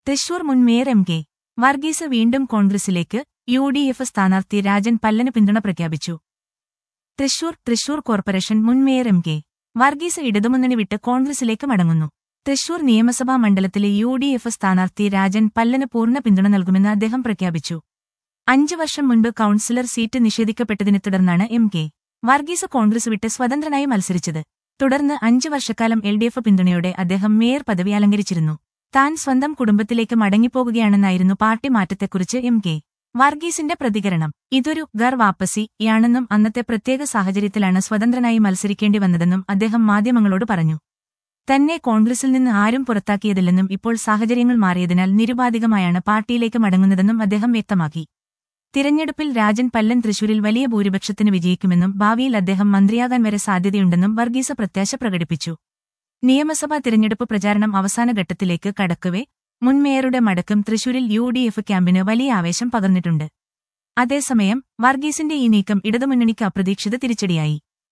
തൃശൂർ മുൻ mayor M K Varghese വീണ്ടും കോൺഗ്രസിലേക്ക് യു ഡി എഫ് സ്ഥാനാർത്ഥി രാജൻ പല്ലന് പിന്തുണ പ്രഖ്യാപിച്ചു തൃശൂർ തൃശൂർ കോർപ്പറേഷൻ മുൻ മേയർ എം കെ വർഗീസ് ഇടതുമുന്നണി വിട്ട് കോൺഗ്രസിലേക്ക് മടങ്ങുന്നു തൃശൂർ നിയമസഭാ മണ്ഡലത്തിലെ യു ഡി എഫ് സ്ഥാനാർത്ഥി രാജൻ പല്ലന് പൂർണ്ണ പിന്തുണ നൽകുമെന്ന് അദ്ദേഹം പ്രഖ്യാപിച്ചു അഞ്ചു വർഷം മുൻപ് കൌൺസിലർ സീറ്റ് നിഷേധിക്കപ്പെട്ടതിനെ തുടർന്നാണ് എം കെ വർഗീസ് കോൺഗ്രസ് വിട്ട് സ്വതന്ത്രനായി മത്സരിച്ചത് തുടർന്ന് അഞ്ചു വർഷക്കാലം എൽ ഡി എഫ് പിന്തുണയോടെ അദ്ദേഹം മേയർ പദവി അലങ്കരിച്ചിരുന്നു താൻ സ്വന്തം കുടുംബത്തിലേക്ക് മടങ്ങിപ്പോകുകയാണെന്നായിരുന്നു പാർട്ടി മാറ്റത്തെക്കുറിച്ച് എം കെ വർഗീസിന്റെ പ്രതികരണം ഇതൊരു ഗർ വാപ്പസിയാണെന്നും അന്നത്തെ പ്രത്യേക സാഹചര്യത്തിലാണ് സ്വതന്ത്രനായി മത്സരിക്കേണ്ടി വന്നതെന്നും അദ്ദേഹം മാധ്യമങ്ങളോട് പറഞ്ഞു തന്നെ കോൺഗ്രസിൽ നിന്ന് ആരും പുറത്താക്കിയതില്ലെന്നും ഇപ്പോൾ സാഹചര്യങ്ങൾ മാറിയതിനാൽ നിരുപാധികമായാണ് പാർട്ടിയിലേക്ക് മടങ്ങുന്നതെന്നും അദ്ദേഹം വ്യക്തമാക്കി തിരഞ്ഞെടുപ്പിൽ രാജൻ പല്ലൻ തൃശൂരിൽ വലിയ ഭൂരിപക്ഷത്തിന് വിജയിക്കുമെന്നും ഭാവിയിൽ അദ്ദേഹം മന്ത്രിയാകാൻ വരെ സാധ്യതയുണ്ടെന്നും വർഗീസ് പ്രത്യാശ പ്രകടിപ്പിച്ചു നിയമസഭാ തിരഞ്ഞെടുപ്പ് പ്രചാരണം അവസാന ഘട്ടത്തിലേക്ക് കടക്കവേ മുൻ മേയറുടെ മടക്കം തൃശൂരിൽ യു ഡി എഫ് ക്യാമ്പിന് വലിയ ആവേശം പകർന്നിട്ടുണ്ട് അതേസമയം വർഗീസിന്റെ ഈ നീക്കം ഇടതുമുന്നണിക്ക് അപ്രതീക്ഷിത തിരിച്ചടിയായി